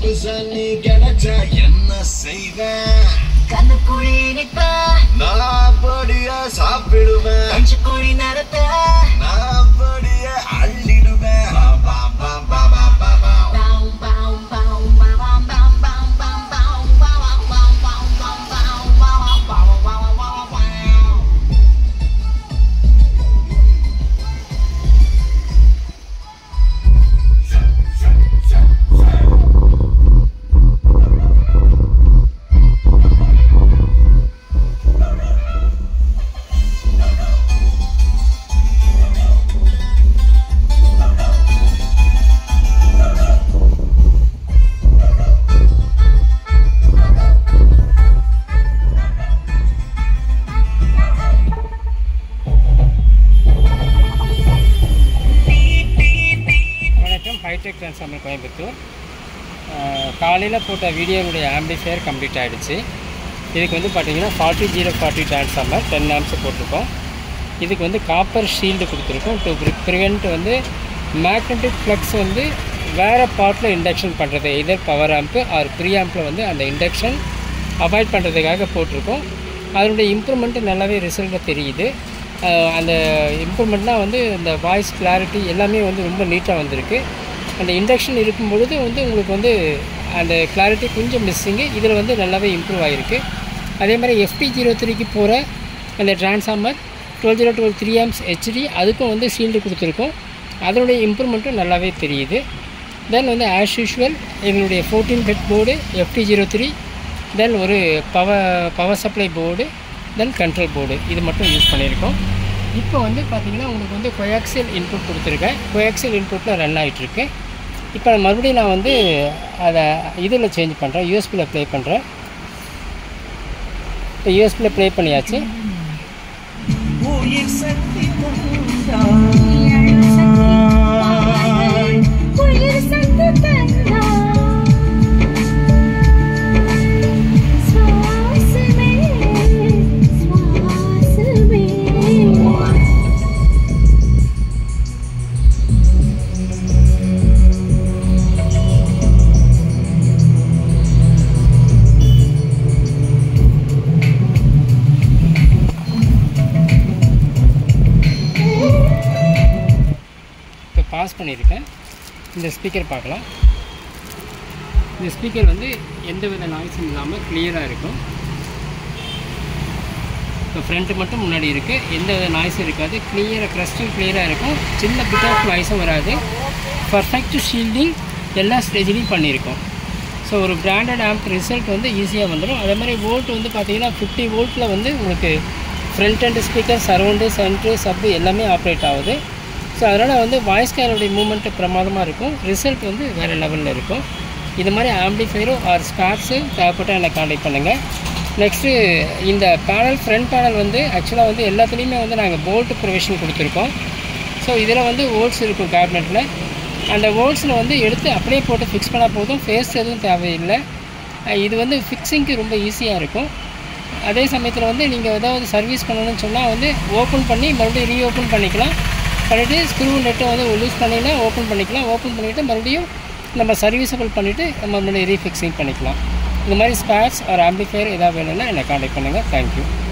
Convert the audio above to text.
புதுசா நீ கிடைச்சா என்ன செய்வேன் கண்ணுக்குழி நிற்ப நான் அப்படியே சாப்பிடுவேன் அஞ்சு குழி நடத்த நான் அப்படியே அள்ளிடுவேன் பா, பா, பா, பா, பா, பா, பா. Bow, bow, bow, bow, bow, bow, bow, bow, bow, bow, bow, bow, bow, bow, bow, bow, bow, bow, bow, bow. வணக்கம் ஹைடெக் ட்ரான்ஸ்ஃபார்மர் கோயம்புத்தூர் காலையில் போட்ட வீடியோனுடைய ஆம்பிஃபையர் கம்ப்ளீட் ஆகிடுச்சு இதுக்கு வந்து பார்த்தீங்கன்னா forty zero forty transformer ten amps போட்டிருக்கோம் இதுக்கு வந்து காப்பர் ஷீல்டு கொடுத்துருக்கோம் டு ப்ரிவெண்ட் வந்து மேக்னெட்டிக் ஃப்ளக்ஸ் வந்து வேறு பார்ட்டில் இண்டக்ஷன் பண்ணுறது either power amp or pre ஆம்பில் வந்து அந்த இண்டக்ஷன் அவாய்ட் பண்ணுறதுக்காக போட்டிருக்கோம் அதனுடைய இம்ப்ரூவ்மெண்ட்டு நல்லாவே ரிசல்ட்டில் தெரியுது அஹ் அந்த இம்ப்ரூவ்மெண்ட்னால் வந்து இந்த வாய்ஸ் கிளாரிட்டி எல்லாமே வந்து ரொம்ப நீட்டாக வந்திருக்கு அந்த இண்டக்ஷன் இருக்கும் பொழுது வந்து உங்களுக்கு வந்து அந்த கிளாரிட்டி கொஞ்சம் மிஸ்ஸிங்கு இதில் வந்து நல்லாவே இம்ப்ரூவ் ஆகிருக்கு அதே மாதிரி எஃப்டி ஜீரோ த்ரீக்கு போகிற அந்த transformer twelve zero twelve three amps HT அதுக்கும் வந்து ஷீல்டு கொடுத்துருக்கோம் அதனுடைய இம்ப்ரூவ்மெண்ட்டும் நல்லாவே தெரியுது தென் வந்து ஆஸ் யூஷுவல் எங்களுடைய fourteen bed board FT zero three then ஒரு power power supply board then control board இது மட்டும் யூஸ் பண்ணியிருக்கோம் இப்போ வந்து பார்த்திங்கன்னா உங்களுக்கு வந்து கொயாக்சியல் இன்புட் கொடுத்துருக்கேன் கொயாக்சியல் இன்புட்டில் ரன் ஆகிட்டுருக்கு இப்போ மறுபடியும் நான் வந்து அதை இதில் சேஞ்ச் பண்ணுறேன் யூஎஸ்பியில் ப்ளே பண்ணுறேன் இப்போ யூஎஸ்பியில் ப்ளே பண்ணியாச்சு உயிர் சக்தி உயிர் சக்தி தந்தா சுவாசமே சுவாசமே இப்போ பாஸ் பண்ணியிருக்கேன் இந்த ஸ்பீக்கர் பார்க்கலாம் இந்த ஸ்பீக்கர் வந்து எந்த வித நாய்ஸும் இல்லாமல் கிளியராக இருக்கும் இப்போ ஃப்ரண்ட்டு மட்டும் முன்னாடி இருக்குது எந்த வித நாய்ஸும் இருக்காது கிளியராக க்ரஸ்டல் கிளியராக இருக்கும் சின்ன பிட் ஆஃப் நாய்ஸும் வராது பர்ஃபெக்ட் ஷீல்டிங் எல்லா ஸ்டேஜ்லேயும் பண்ணியிருக்கோம் ஸோ ஒரு பிராண்டட் ஆம்ப் ரிசல்ட் வந்து ஈஸியாக வந்துடும் அதே மாதிரி வோல்ட் வந்து பார்த்தீங்கன்னா ஃபிஃப்டி வோல்ட்டில் வந்து உங்களுக்கு front and speaker surround centre sub எல்லாமே ஆப்ரேட் ஆகுது ஸோ அதனால் வந்து வாய்ஸ் கேரோடைய மூமெண்ட்டு பிரமாதமாக இருக்கும் ரிசல்ட் வந்து வேறு லெவலில் இருக்கும் இது மாதிரி ஆம்பிளிஃபைரோ ஆர் ஸ்பேக்ஸு தேவைப்பட்டால் என்னை காண்டாக்ட் பண்ணுங்கள் நெக்ஸ்ட்டு இந்த பேனல் ஃப்ரண்ட் பேனல் வந்து ஆக்சுவலாக வந்து எல்லாத்துலேயுமே வந்து நாங்கள் போல்ட் ப்ரொவிஷன் கொடுத்துருக்கோம் ஸோ இதில் வந்து ஹோல்ஸ் இருக்கும் கேபினெட்டில் அந்த ஹோல்ஸில் வந்து எடுத்து அப்படியே போட்டு ஃபிக்ஸ் பண்ணால் போதும் ஃபேஸ் எதுவும் தேவையில்லை அஹ் இது வந்து ஃபிக்ஸிங்க்கு ரொம்ப ஈஸியாக இருக்கும் அதே சமயத்தில் வந்து நீங்கள் ஏதாவது சர்வீஸ் பண்ணணும்னு சொன்னால் வந்து ஓப்பன் பண்ணி மறுபடியும் ரீஓப்பன் பண்ணிக்கலாம் பண்ணிவிட்டு ஸ்க்ரூ நெட்டை வந்து லூஸ் பண்ணினா ஓப்பன் பண்ணிக்கலாம் ஓப்பன் பண்ணிவிட்டு மறுபடியும் நம்ம சர்வீஸபிள் பண்ணிவிட்டு நம்ம மறுபடியும் ரீஃபிக்ஸிங் பண்ணிக்கலாம் இந்த மாதிரி ஸ்பேர்ஸ் ஒரு ஆம்பிஃபையர் எதாவது வேணும்னா என்னை காண்டாக்ட் பண்ணுங்கள் தேங்க்யூ